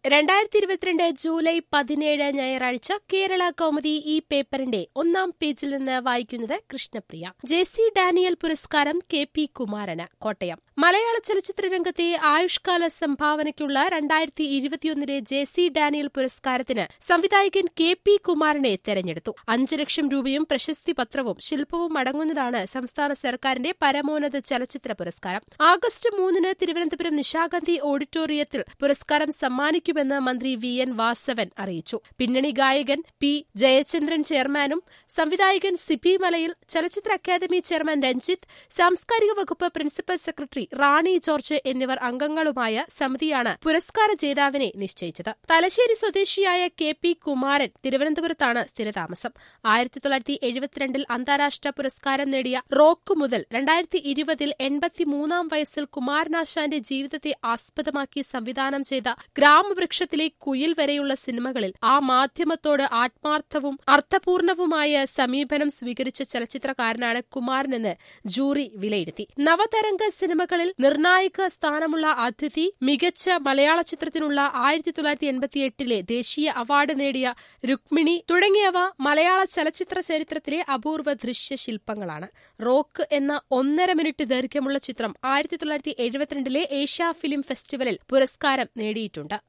രണ്ടായിരത്തി ഇരുപത്തിരണ്ട് ജൂലൈ പതിനേഴ് ഞായറാഴ്ച കേരള കൗമുദി ഈ പേപ്പറിന്റെ ഒന്നാം പേജിൽ നിന്ന് വായിക്കുന്നത് കൃഷ്ണപ്രിയ ജെ സി ഡാനിയൽ പുരസ്കാരം കെ പി കുമാരന് കോട്ടയം മലയാള ചലച്ചിത്ര രംഗത്തെ ആയുഷ്കാല സംഭാവനയ്ക്കുള്ള രണ്ടായിരത്തി ഇരുപത്തിയൊന്നിലെ ജെ സി ഡാനിയൽ പുരസ്കാരത്തിന് സംവിധായകൻ കെ പി കുമാരനെ തെരഞ്ഞെടുത്തു അഞ്ചു ലക്ഷം രൂപയും പ്രശസ്തി പത്രവും ശില്പവും അടങ്ങുന്നതാണ് സംസ്ഥാന സർക്കാരിന്റെ പരമോന്നത ചലച്ചിത്ര പുരസ്കാരം ആഗസ്റ്റ് മൂന്നിന് തിരുവനന്തപുരം നിശാഗന്ധി ഓഡിറ്റോറിയത്തിൽ പുരസ്കാരം സമ്മാനിക്കുമെന്ന് മന്ത്രി വി എൻ വാസവൻ അറിയിച്ചു പിന്നണി ഗായകൻ പി ജയചന്ദ്രൻ ചെയർമാനും സംവിധായകൻ സിബി മലയിൽ ചലച്ചിത്ര അക്കാദമി ചെയർമാൻ രഞ്ജിത്ത് സാംസ്കാരിക വകുപ്പ് പ്രിൻസിപ്പൽ സെക്രട്ടറി റാണി ജോർജ് എന്നിവർ അംഗങ്ങളുമായ സമിതിയാണ് പുരസ്കാര ജേതാവിനെ നിശ്ചയിച്ചത് തലശ്ശേരി സ്വദേശിയായ കെ പി കുമാരൻ തിരുവനന്തപുരത്താണ് സ്ഥിരതാമസം ആയിരത്തി തൊള്ളായിരത്തി എഴുപത്തിരണ്ടിൽ അന്താരാഷ്ട്ര പുരസ്കാരം നേടിയ റോക്ക് മുതൽ രണ്ടായിരത്തി ഇരുപതിൽ എൺപത്തിമൂന്നാം വയസ്സിൽ കുമാരനാശാന്റെ ജീവിതത്തെ ആസ്പദമാക്കി സംവിധാനം ചെയ്ത ഗ്രാമവൃക്ഷത്തിലെ കുയിൽ വരെയുള്ള സിനിമകളിൽ ആ മാധ്യമത്തോട് ആത്മാർത്ഥവും അർത്ഥപൂർണവുമായ സമീപനം സ്വീകരിച്ച ചലച്ചിത്രകാരനാണ് കുമാരനെന്ന് ജൂറി വിലയിരുത്തി നവതരംഗ സിനിമകളിൽ നിർണായക സ്ഥാനമുള്ള അതിഥി മികച്ച മലയാള ചിത്രത്തിനുള്ള ആയിരത്തി തൊള്ളായിരത്തി എൺപത്തിയെട്ടിലെ ദേശീയ അവാർഡ് നേടിയ രുക്മിണി തുടങ്ങിയവ മലയാള ചലച്ചിത്ര ചരിത്രത്തിലെ അപൂർവ ദൃശ്യശില്പങ്ങളാണ് റോക്ക് എന്ന ഒന്നര മിനിറ്റ് ദൈർഘ്യമുള്ള ചിത്രം ആയിരത്തി തൊള്ളായിരത്തി എഴുപത്തിരണ്ടിലെ ഏഷ്യ ഫിലിം ഫെസ്റ്റിവലിൽ പുരസ്കാരം നേടിയിട്ടുണ്ട്